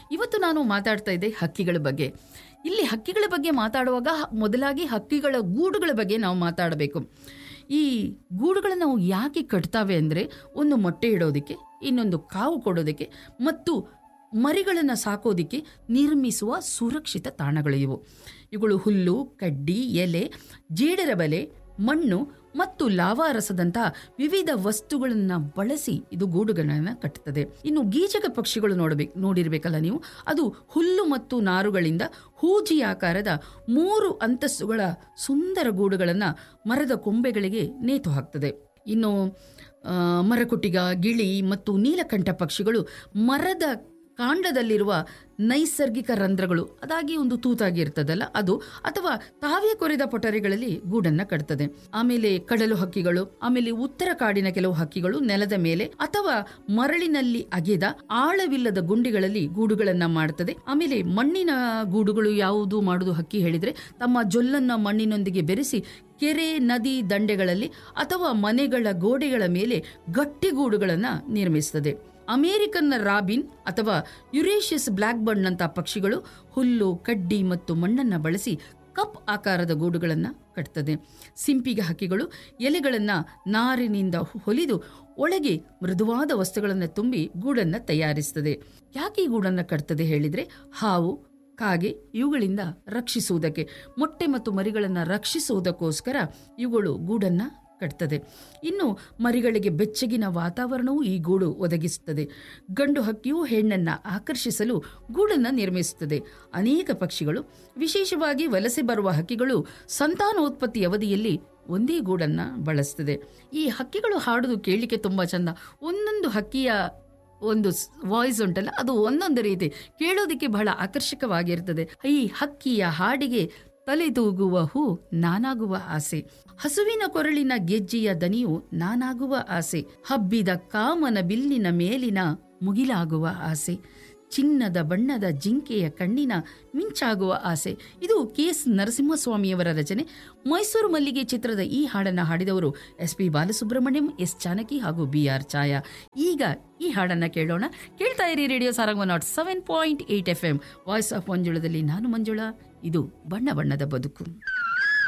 ಇವತ್ತು ನಾನು ಮಾತಾಡ್ತಾ ಇದ್ದೆ ಹಕ್ಕಿಗಳ ಬಗ್ಗೆ ಇಲ್ಲಿ ಹಕ್ಕಿಗಳ ಬಗ್ಗೆ ಮಾತಾಡುವಾಗ ಮೊದಲಾಗಿ ಹಕ್ಕಿಗಳ ಗೂಡುಗಳ ಬಗ್ಗೆ ನಾವು ಮಾತಾಡಬೇಕು ಈ ಗೂಡುಗಳನ್ನು ನಾವು ಯಾಕೆ ಕಟ್ತಾವೆ ಅಂದರೆ ಒಂದು ಮೊಟ್ಟೆ ಇಡೋದಕ್ಕೆ ಇನ್ನೊಂದು ಕಾವು ಕೊಡೋದಕ್ಕೆ ಮತ್ತು ಮರಿಗಳನ್ನು ಸಾಕೋದಕ್ಕೆ ನಿರ್ಮಿಸುವ ಸುರಕ್ಷಿತ ತಾಣಗಳು ಇವು ಇವುಗಳು ಹುಲ್ಲು ಕಡ್ಡಿ ಎಲೆ ಜೇಡರ ಬಲೆ ಮಣ್ಣು ಮತ್ತು ಲಾವಾರಸದಂತಹ ವಿವಿಧ ವಸ್ತುಗಳನ್ನು ಬಳಸಿ ಇದು ಗೂಡುಗಳನ್ನು ಕಟ್ಟುತ್ತದೆ ಇನ್ನು ಗೀಜಕ ಪಕ್ಷಿಗಳು ನೋಡಬೇಕು ನೋಡಿರ್ಬೇಕಲ್ಲ ನೀವು ಅದು ಹುಲ್ಲು ಮತ್ತು ನಾರುಗಳಿಂದ ಹೂಜಿ ಆಕಾರದ ಮೂರು ಅಂತಸ್ತುಗಳ ಸುಂದರ ಗೂಡುಗಳನ್ನು ಮರದ ಕೊಂಬೆಗಳಿಗೆ ನೇತು ಹಾಕ್ತದೆ ಇನ್ನು ಆ, ಮರಕುಟಿಗ ಗಿಳಿ ಮತ್ತು ನೀಲಕಂಠ ಪಕ್ಷಿಗಳು ಮರದ ಕಾಂಡದಲ್ಲಿರುವ ನೈಸರ್ಗಿಕ ರಂಧ್ರಗಳು ಅದಾಗಿ ಒಂದು ತೂತಾಗಿ ಇರ್ತದಲ್ಲ ಅದು ಅಥವಾ ತಾವೇ ಕೊರೆದ ಪೊಟರೆಗಳಲ್ಲಿ ಗೂಡನ್ನ ಕಟ್ತದೆ ಆಮೇಲೆ ಕಡಲು ಹಕ್ಕಿಗಳು ಆಮೇಲೆ ಉತ್ತರ ಕಾಡಿನ ಕೆಲವು ಹಕ್ಕಿಗಳು ನೆಲದ ಮೇಲೆ ಅಥವಾ ಮರಳಿನಲ್ಲಿ ಅಗೆದ ಆಳವಿಲ್ಲದ ಗುಂಡಿಗಳಲ್ಲಿ ಗೂಡುಗಳನ್ನ ಮಾಡ್ತದೆ ಆಮೇಲೆ ಮಣ್ಣಿನ ಗೂಡುಗಳು ಯಾವುದು ಮಾಡುದು ಹಕ್ಕಿ ಹೇಳಿದ್ರೆ ತಮ್ಮ ಜೊಲ್ಲನ್ನ ಮಣ್ಣಿನೊಂದಿಗೆ ಬೆರೆಸಿ ಕೆರೆ ನದಿ ದಂಡೆಗಳಲ್ಲಿ ಅಥವಾ ಮನೆಗಳ ಗೋಡೆಗಳ ಮೇಲೆ ಗಟ್ಟಿಗೂಡುಗಳನ್ನು ನಿರ್ಮಿಸುತ್ತದೆ ಅಮೇರಿಕನ್ ರಾಬಿನ್ ಅಥವಾ ಯುರೇಷಿಯಸ್ ಬ್ಲ್ಯಾಕ್ ಬರ್ಡ್ ನಂತಹ ಪಕ್ಷಿಗಳು ಹುಲ್ಲು ಕಡ್ಡಿ ಮತ್ತು ಮಣ್ಣನ್ನು ಬಳಸಿ ಕಪ್ ಆಕಾರದ ಗೂಡುಗಳನ್ನು ಕಟ್ತದೆ ಸಿಂಪಿಗೆ ಹಕ್ಕಿಗಳು ಎಲೆಗಳನ್ನು ನಾರಿನಿಂದ ಹೊಲಿದು ಒಳಗೆ ಮೃದುವಾದ ವಸ್ತುಗಳನ್ನು ತುಂಬಿ ಗೂಡನ್ನು ತಯಾರಿಸ್ತದೆ ಯಾಕೆ ಈ ಗೂಡನ್ನು ಕಟ್ತದೆ ಹೇಳಿದ್ರೆ ಹಾವು ಕಾಗೆ ಇವುಗಳಿಂದ ರಕ್ಷಿಸುವುದಕ್ಕೆ ಮೊಟ್ಟೆ ಮತ್ತು ಮರಿಗಳನ್ನು ರಕ್ಷಿಸುವುದಕ್ಕೋಸ್ಕರ ಇವುಗಳು ಗೂಡನ್ನು ಕಟ್ತದೆ ಇನ್ನು ಮರಿಗಳಿಗೆ ಬೆಚ್ಚಗಿನ ವಾತಾವರಣವೂ ಈ ಗೂಡು ಒದಗಿಸುತ್ತದೆ ಗಂಡು ಹಕ್ಕಿಯು ಹೆಣ್ಣನ್ನು ಆಕರ್ಷಿಸಲು ಗೂಡನ್ನು ನಿರ್ಮಿಸುತ್ತದೆ ಅನೇಕ ಪಕ್ಷಿಗಳು ವಿಶೇಷವಾಗಿ ವಲಸೆ ಬರುವ ಹಕ್ಕಿಗಳು ಸಂತಾನೋತ್ಪತ್ತಿ ಅವಧಿಯಲ್ಲಿ ಒಂದೇ ಗೂಡನ್ನು ಬಳಸ್ತದೆ ಈ ಹಕ್ಕಿಗಳು ಹಾಡುದು ಕೇಳಲಿಕ್ಕೆ ತುಂಬ ಚಂದ ಒಂದೊಂದು ಹಕ್ಕಿಯ ಒಂದು ವಾಯ್ಸ್ ಉಂಟಲ್ಲ ಅದು ಒಂದೊಂದು ರೀತಿ ಕೇಳೋದಕ್ಕೆ ಬಹಳ ಆಕರ್ಷಕವಾಗಿರ್ತದೆ ಈ ಹಕ್ಕಿಯ ಹಾಡಿಗೆ ತಲೆದೂಗುವ ಹೂ ನಾನಾಗುವ ಆಸೆ ಹಸುವಿನ ಕೊರಳಿನ ಗೆಜ್ಜೆಯ ದನಿಯು ನಾನಾಗುವ ಆಸೆ ಹಬ್ಬಿದ ಕಾಮನ ಬಿಲ್ಲಿನ ಮೇಲಿನ ಮುಗಿಲಾಗುವ ಆಸೆ ಚಿನ್ನದ ಬಣ್ಣದ ಜಿಂಕೆಯ ಕಣ್ಣಿನ ಮಿಂಚಾಗುವ ಆಸೆ ಇದು ಕೆ ಎಸ್ ನರಸಿಂಹಸ್ವಾಮಿಯವರ ರಚನೆ ಮೈಸೂರು ಮಲ್ಲಿಗೆ ಚಿತ್ರದ ಈ ಹಾಡನ್ನು ಹಾಡಿದವರು S P Balasubrahmanyam S Janaki ಹಾಗೂ ಬಿ ಆರ್ ಛಾಯಾ ಈಗ ಈ ಹಾಡನ್ನ ಕೇಳೋಣ ಕೇಳ್ತಾ ಇರಿ radio Sarang nought seven point eight F M voice of ಮಂಜುಳದಲ್ಲಿ ನಾನು ಮಂಜುಳಾ ಇದು ಬಣ್ಣ ಬಣ್ಣದ ಬದುಕು